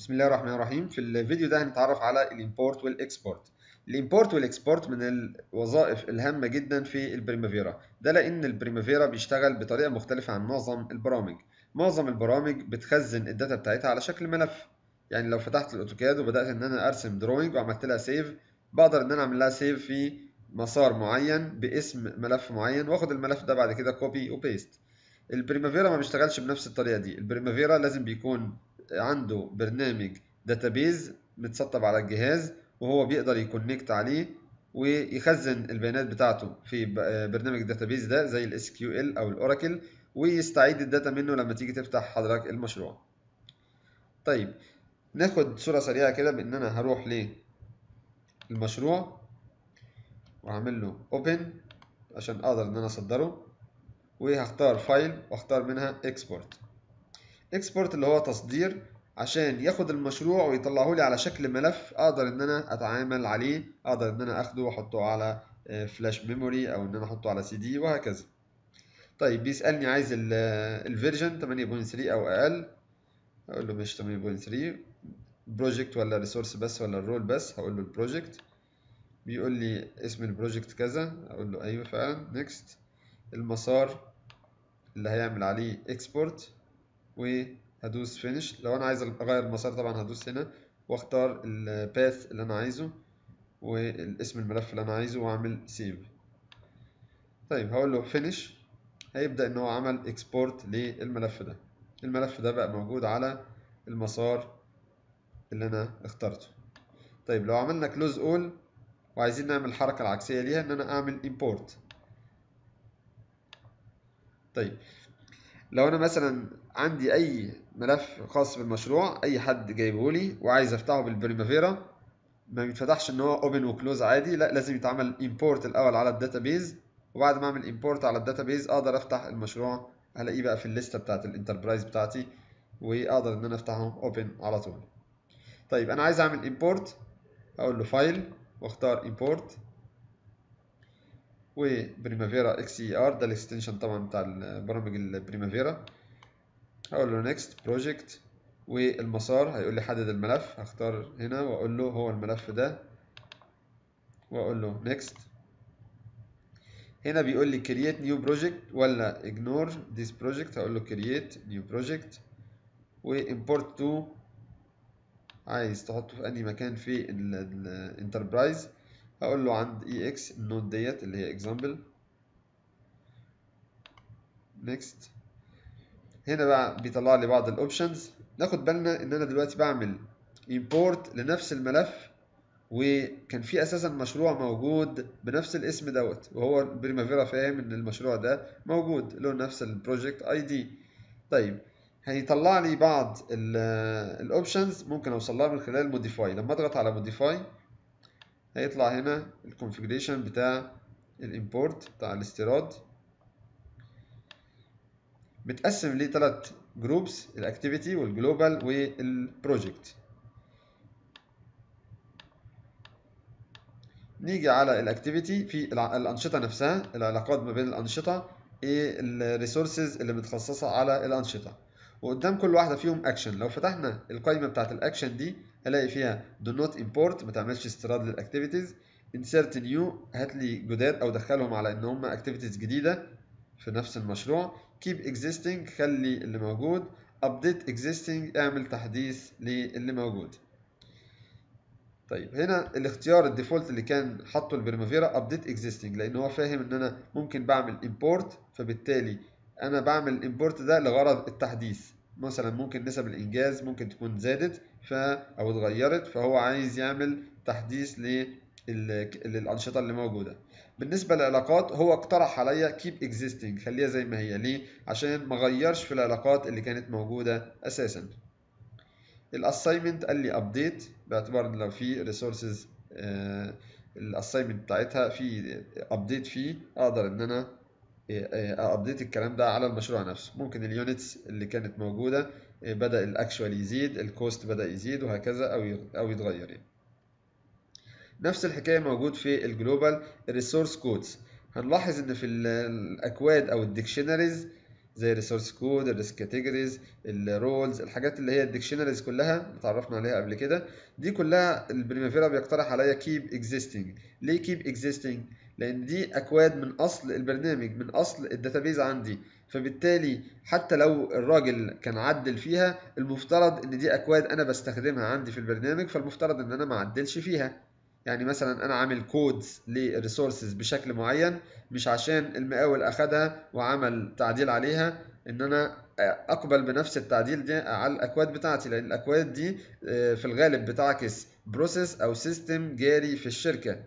بسم الله الرحمن الرحيم في الفيديو ده هنتعرف على الامبورت والاكسبورت الامبورت والاكسبورت من الوظائف الهامة جدا في البريمافيرا ده لان البريمافيرا بيشتغل بطريقة مختلفة عن معظم البرامج معظم البرامج بتخزن الداتا بتاعتها على شكل ملف يعني لو فتحت الاوتوكاد وبدأت ان انا ارسم دروينج وعملت لها سيف بقدر ان انا اعمل لها سيف في مسار معين باسم ملف معين واخد الملف ده بعد كده كوبي وبيست البريمافيرا ما بيشتغلش بنفس الطريقة دي البريمافيرا لازم بيكون عنده برنامج داتابيز متسطب على الجهاز وهو بيقدر يكونكت عليه ويخزن البيانات بتاعته في برنامج الداتابيز ده زي الاس كيو ال او الاوراكل ويستعيد الداتا منه لما تيجي تفتح حضرتك المشروع طيب ناخد صورة سريعة كده بان انا هروح للمشروع وهعمل له اوبن عشان اقدر ان انا اصدره وهختار فايل واختار منها اكسبورت اكسبورت اللي هو تصدير عشان ياخد المشروع ويطلعه لي على شكل ملف اقدر ان انا اتعامل عليه اقدر ان انا اخده واحطه على فلاش ميموري او ان انا احطه على سي دي وهكذا طيب بيسالني عايز الفيرجن 8.3 او اقل اقول له مش 8.3 بروجكت ولا ريسورس بس ولا الرول بس هقول له البروجكت بيقول لي اسم البروجكت كذا اقول له ايوه فعلا نيكست المسار اللي هيعمل عليه اكسبورت وهدوس فينيش لو انا عايز اغير المسار طبعا هدوس هنا واختار الباث اللي انا عايزه والاسم الملف اللي انا عايزه واعمل سيف طيب هقول له فينيش هيبدا ان هو عمل اكسبورت للملف ده الملف ده بقى موجود على المسار اللي انا اخترته طيب لو عملنا كلوز اول وعايزين نعمل الحركه العكسيه ليها ان انا اعمل امبورت طيب لو انا مثلا عندي اي ملف خاص بالمشروع اي حد جايبه لي وعايز افتحه بالبريمافيرا ما بيتفتحش ان هو اوبن وكلوز عادي لا لازم يتعمل امبورت الاول على الداتابيز وبعد ما اعمل امبورت على الداتابيز اقدر افتح المشروع هلاقيه بقى في الليسته بتاعت الانتربرايز بتاعتي واقدر ان انا افتحه اوبن على طول طيب انا عايز اعمل امبورت اقول له فايل واختار امبورت وبريمافيرا اكس اي ار ده الاكستنشن طبعا بتاع برامج البريمافيرا هقول له نيكست بروجكت والمسار هيقول لي حدد الملف هختار هنا واقول له هو الملف ده واقول له نيكست هنا بيقول لي create new project ولا ignore this project هقول له create new project و import to عايز تحطه في أي مكان في الانتربرايز هقول له عند ex النود ديت اللي هي example next هنا بقى بيطلع لي بعض الاوبشنز ناخد بالنا ان انا دلوقتي بعمل import لنفس الملف وكان في اساسا مشروع موجود بنفس الاسم دوت وهو بريمافيرا فاهم ان المشروع ده موجود له نفس البروجكت اي دي طيب هيطلع لي بعض الاوبشنز ممكن اوصل لها من خلال موديفاي لما اضغط على موديفاي هيطلع هنا الكونفيجريشن بتاع الامبورت بتاع الاستيراد متقسم لثلاث جروبس الاكتيفيتي والجلوبال والبروجكت نيجي على الاكتيفيتي في الانشطه نفسها العلاقات ما بين الانشطه ايه الريسورسز اللي متخصصه على الانشطه وقدام كل واحده فيهم اكشن لو فتحنا القائمه بتاعت الاكشن دي هلاقي فيها do not import ما تعملش استيراد للاكتيفيتيز insert new هات لي جداد او دخلهم على ان هم اكتيفيتيز جديده في نفس المشروع keep existing خلي اللي موجود update existing اعمل تحديث للي موجود طيب هنا الاختيار الديفولت اللي كان حاطه البريمافيرا ابديت اكزيستنج لان هو فاهم ان انا ممكن بعمل امبورت فبالتالي انا بعمل الامبورت ده لغرض التحديث مثلا ممكن نسب الانجاز ممكن تكون زادت ف او اتغيرت فهو عايز يعمل تحديث للانشطه اللي موجوده بالنسبه للعلاقات هو اقترح عليا كيب اكزيستنج خليها زي ما هي ليه عشان ما غيرش في العلاقات اللي كانت موجوده اساسا الاساينمنت قال لي ابديت باعتبار ان لو في ريسورسز الاساينمنت بتاعتها في ابديت فيه اقدر ان انا ابديت الكلام ده على المشروع نفسه ممكن اليونتس اللي كانت موجوده بدا الاكشوال يزيد الكوست بدا يزيد وهكذا او او يتغير يعني. نفس الحكايه موجود في الجلوبال الريسورس كودز هنلاحظ ان في الاكواد او الديكشنريز زي الريسورس كود الريسك كاتيجوريز الرولز الحاجات اللي هي الديكشنريز كلها اللي اتعرفنا عليها قبل كده دي كلها البريمافيرا بيقترح عليا كيب اكزيستنج ليه كيب اكزيستنج لان دي اكواد من اصل البرنامج من اصل الداتابيز عندي فبالتالي حتى لو الراجل كان عدل فيها المفترض ان دي اكواد انا بستخدمها عندي في البرنامج فالمفترض ان انا ما اعدلش فيها يعني مثلا انا عامل كودز للريسورسز بشكل معين مش عشان المقاول اخدها وعمل تعديل عليها ان انا اقبل بنفس التعديل ده على الاكواد بتاعتي لان الاكواد دي في الغالب بتعكس بروسيس او سيستم جاري في الشركه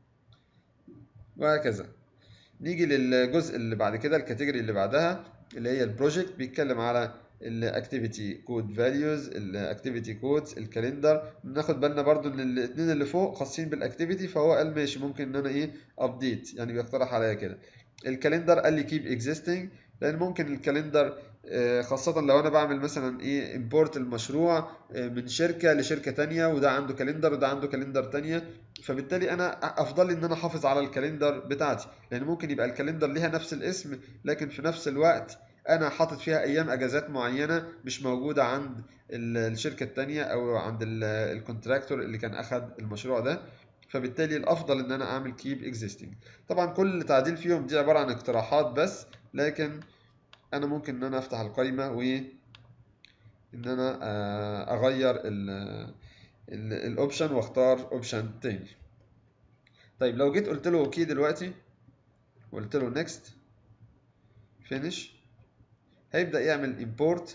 وهكذا نيجي للجزء اللي بعد كده الكاتيجوري اللي بعدها اللي هي البروجكت بيتكلم على الاكتيفيتي كود فاليوز الاكتيفيتي كودز الكالندر ناخد بالنا برضو ان الاثنين اللي فوق خاصين بالاكتيفيتي فهو قال ماشي ممكن ان انا ايه ابديت يعني بيقترح عليا كده الكالندر قال لي كيب اكزيستنج لان ممكن الكالندر خاصة لو انا بعمل مثلا ايه امبورت المشروع من شركة لشركة تانية وده عنده كالندر وده عنده كالندر تانية فبالتالي انا افضل ان انا احافظ على الكالندر بتاعتي لان ممكن يبقى الكالندر ليها نفس الاسم لكن في نفس الوقت انا حاطط فيها ايام اجازات معينه مش موجوده عند الشركه التانية او عند الكونتراكتور اللي كان اخد المشروع ده فبالتالي الافضل ان انا اعمل كيب اكزيستنج طبعا كل تعديل فيهم دي عباره عن اقتراحات بس لكن انا ممكن ان انا افتح القائمه و ان انا اغير الاوبشن واختار اوبشن تاني طيب لو جيت قلت له اوكي دلوقتي وقلت له نيكست فينيش هيبدأ يعمل import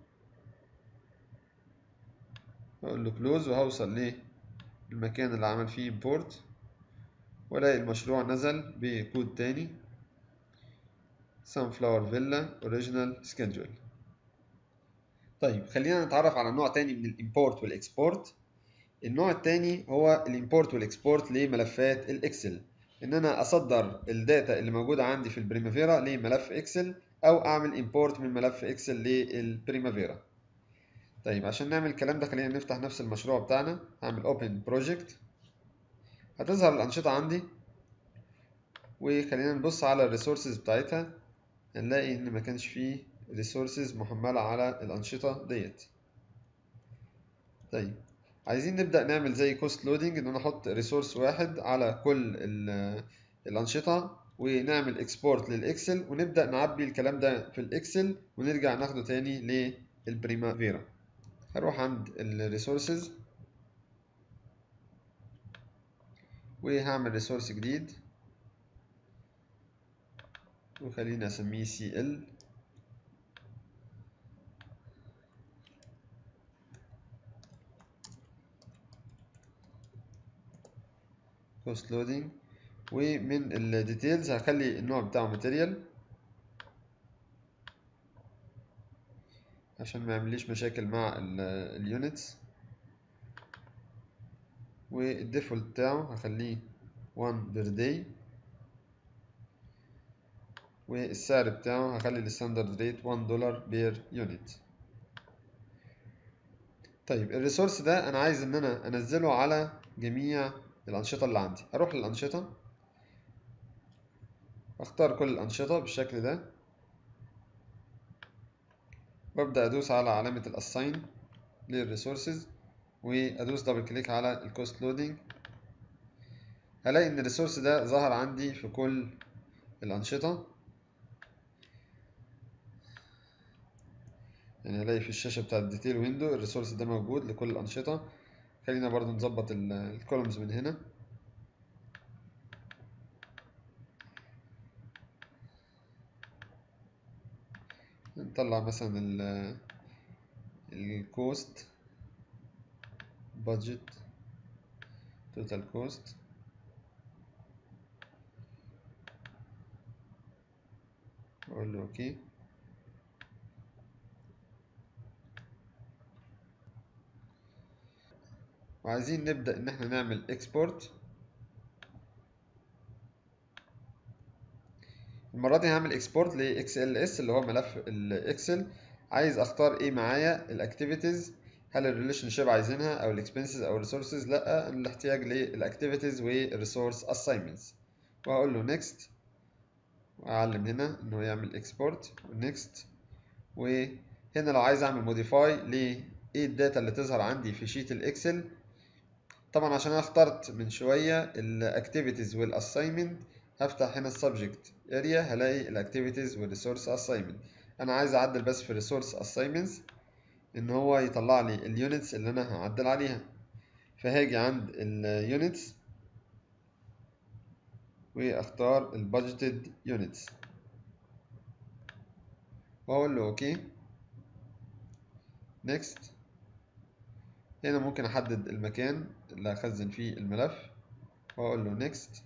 هقول له close وهوصل للمكان اللي عمل فيه import والاقي المشروع نزل بكود تاني sunflower villa original schedule طيب خلينا نتعرف على نوع تاني من الامبورت والاكسبورت النوع التاني هو الامبورت والاكسبورت لملفات الاكسل ان انا اصدر الداتا اللي موجوده عندي في البريمافيرا لملف اكسل او اعمل امبورت من ملف اكسل للبريمافيرا طيب عشان نعمل الكلام ده خلينا نفتح نفس المشروع بتاعنا هعمل اوبن بروجكت هتظهر الانشطه عندي وخلينا نبص على الريسورسز بتاعتها هنلاقي ان ما كانش فيه ريسورسز محمله على الانشطه ديت طيب عايزين نبدا نعمل زي كوست لودنج ان انا احط ريسورس واحد على كل الانشطه ونعمل اكسبورت للاكسل ونبدا نعبي الكلام ده في الاكسل ونرجع ناخده تاني للبريمافيرا هروح عند الريسورسز وهعمل ريسورس جديد وخلينا اسميه سي ال كوست لودنج ومن الديتيلز هخلي النوع بتاعه ماتيريال عشان ما يعمليش مشاكل مع اليونتس والديفولت بتاعه هخليه 1 بير داي والسعر بتاعه هخلي الستاندرد ريت 1 دولار بير يونت طيب الريسورس ده انا عايز ان انا انزله على جميع الانشطه اللي عندي اروح للانشطه اختار كل الانشطه بالشكل ده وابدا ادوس على علامه الاساين للريسورسز وادوس دبل كليك على الكوست لودنج هلاقي ان الريسورس ده ظهر عندي في كل الانشطه يعني هلاقي في الشاشه بتاعه الديتيل ويندو الريسورس ده موجود لكل الانشطه خلينا برضو نظبط الكولومز من هنا نطلع مثلا ال الكوست budget total cost اقول له اوكي وعايزين نبدأ ان احنا نعمل اكسبورت المرة دي هعمل اكسبورت ل XLS اللي هو ملف الاكسل عايز اختار ايه معايا الاكتيفيتيز هل الريليشن شيب عايزينها او الاكسبنسز او الريسورسز لا الاحتياج للاكتيفيتيز والريسورس اساينمنتس وهقول له نيكست واعلم هنا انه يعمل اكسبورت ونيكست وهنا لو عايز اعمل موديفاي لايه الداتا اللي تظهر عندي في شيت الاكسل طبعا عشان انا اخترت من شويه الاكتيفيتيز والاساينمنت هفتح هنا السبجكت اريا هلاقي الاكتيفيتيز والريسورس اساينمنت انا عايز اعدل بس في الريسورس اساينمنتس ان هو يطلع لي اليونتس اللي انا هعدل عليها فهاجي عند اليونتس واختار البادجيتد يونتس واقول له اوكي نيكست هنا ممكن احدد المكان اللي هخزن فيه الملف واقول له نيكست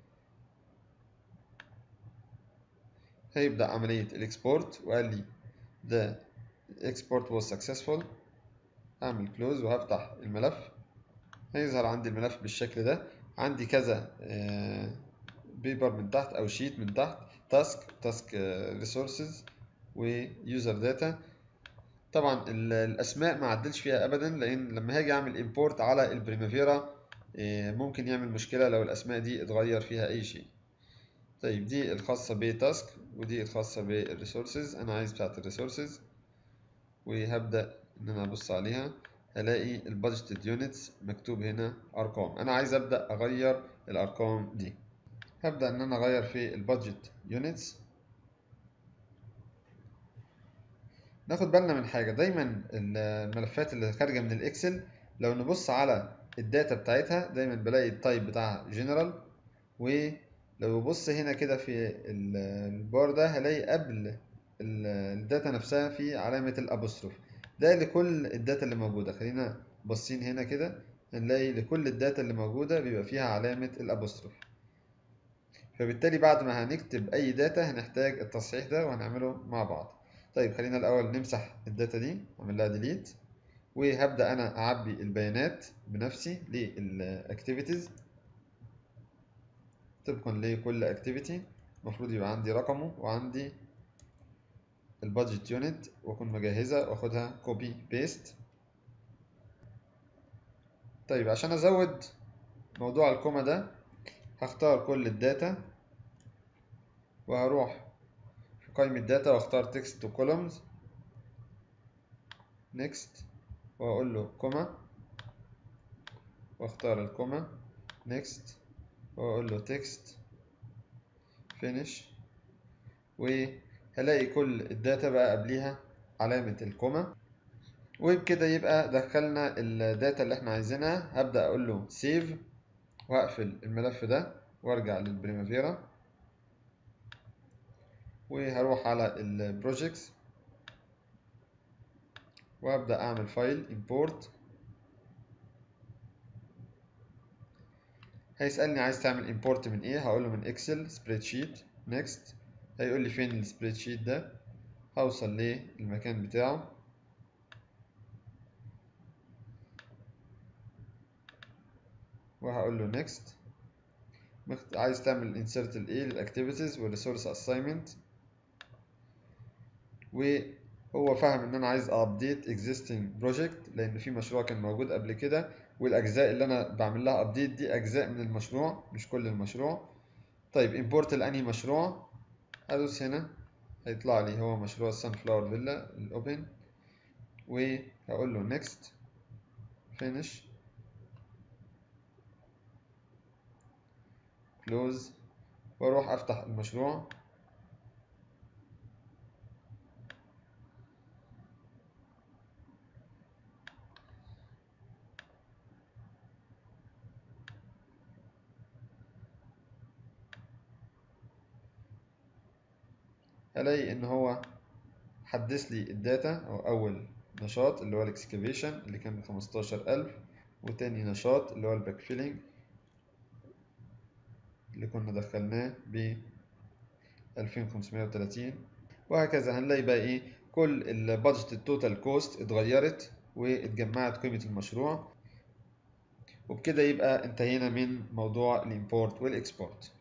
هيبدأ عملية الاكسبورت وقال لي the export was successful اعمل كلوز وهفتح الملف هيظهر عندي الملف بالشكل ده عندي كذا بيبر من تحت او شيت من تحت تاسك تاسك ريسورسز ويوزر داتا طبعا الاسماء ما عدلش فيها ابدا لان لما هاجي اعمل امبورت على البريمافيرا ممكن يعمل مشكله لو الاسماء دي اتغير فيها اي شيء طيب دي الخاصه بتاسك ودي الخاصه بالريسورسز انا عايز بتاعه الريسورسز وهبدا ان انا ابص عليها هلاقي البادجتد يونتس مكتوب هنا ارقام انا عايز ابدا اغير الارقام دي هبدا ان انا اغير في البادجت يونتس ناخد بالنا من حاجه دايما الملفات اللي خارجه من الاكسل لو نبص على الداتا بتاعتها دايما بلاقي التايب بتاعها جنرال ولو ببص هنا كده في البار ده هلاقي قبل الداتا نفسها في علامه الابوستروف ده لكل الداتا اللي موجوده خلينا باصين هنا كده هنلاقي لكل الداتا اللي موجوده بيبقى فيها علامه الابوستروف فبالتالي بعد ما هنكتب اي داتا هنحتاج التصحيح ده وهنعمله مع بعض طيب خلينا الاول نمسح الداتا دي اعمل لها ديليت وهبدا انا اعبي البيانات بنفسي للاكتيفيتيز طبقا لكل اكتيفيتي المفروض يبقى عندي رقمه وعندي البادجت يونت واكون مجهزه واخدها كوبي بيست طيب عشان ازود موضوع الكوما ده هختار كل الداتا وهروح في قائمة داتا واختار تكست تو كولومز نيكست واقول له كوما واختار الكوما نيكست واقول له تكست فينيش وهلاقي كل الداتا بقى قبليها علامة الكوما وبكده يبقى دخلنا الداتا اللي احنا عايزينها هبدأ اقول له سيف وهقفل الملف ده وارجع للبريمافيرا وهروح على البروجيكتس وابدا اعمل فايل import هيسالني عايز تعمل import من ايه هقول له من اكسل سبريد شيت نيكست هيقول لي فين السبريد شيت ده هوصل للمكان بتاعه وهقول له next عايز تعمل insert الايه للاكتيفيتيز والريسورس assignment وهو فاهم ان انا عايز ابديت existing project لان في مشروع كان موجود قبل كده والاجزاء اللي انا بعمل لها ابديت دي اجزاء من المشروع مش كل المشروع طيب import لانهي مشروع ادوس هنا هيطلع لي هو مشروع sunflower villa الاوبن وهقول له next finish close واروح افتح المشروع هلاقي ان هو حدث لي الداتا او اول نشاط اللي هو الاكسكافيشن اللي كان بخمستاشر الف وتاني نشاط اللي هو الباك فيلينج اللي كنا دخلناه ب 2530 وهكذا هنلاقي بقى ايه كل البادجت التوتال كوست اتغيرت واتجمعت قيمة المشروع وبكده يبقى انتهينا من موضوع الامبورت والاكسبورت